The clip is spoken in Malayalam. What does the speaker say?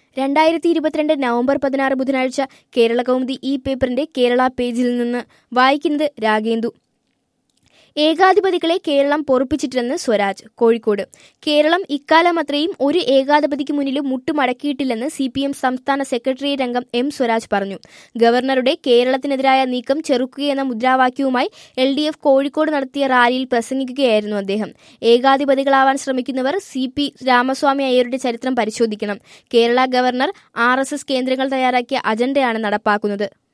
രണ്ടായിരത്തി ഇരുപത്തിരണ്ട് നവംബർ പതിനാറ് ബുധനാഴ്ച കേരള കൗമുദി ഈ പേപ്പറിന്റെ കേരള പേജിൽ നിന്ന് വായിക്കുന്നത് രാഗേന്ദു ഏകാധിപതികളെ കേരളം പൊറുപ്പിച്ചിട്ടില്ലെന്ന് സ്വരാജ് കോഴിക്കോട് കേരളം ഇക്കാലം അത്രയും ഒരു ഏകാധിപതിക്ക് മുന്നിലും മുട്ടുമടക്കിയിട്ടില്ലെന്ന് സി പി എം സംസ്ഥാന സെക്രട്ടേറിയറ്റ് അംഗം എം സ്വരാജ് പറഞ്ഞു ഗവർണറുടെ കേരളത്തിനെതിരായ നീക്കം ചെറുക്കുകയെന്ന മുദ്രാവാക്യവുമായി എൽ ഡി എഫ് കോഴിക്കോട് നടത്തിയ റാലിയിൽ പ്രസംഗിക്കുകയായിരുന്നു അദ്ദേഹം ഏകാധിപതികളാവാൻ ശ്രമിക്കുന്നവർ സി പി രാമസ്വാമി അയ്യരുടെ ചരിത്രം പരിശോധിക്കണം Kerala governor R S S കേന്ദ്രങ്ങൾ തയ്യാറാക്കിയ അജണ്ടയാണ് നടപ്പാക്കുന്നത്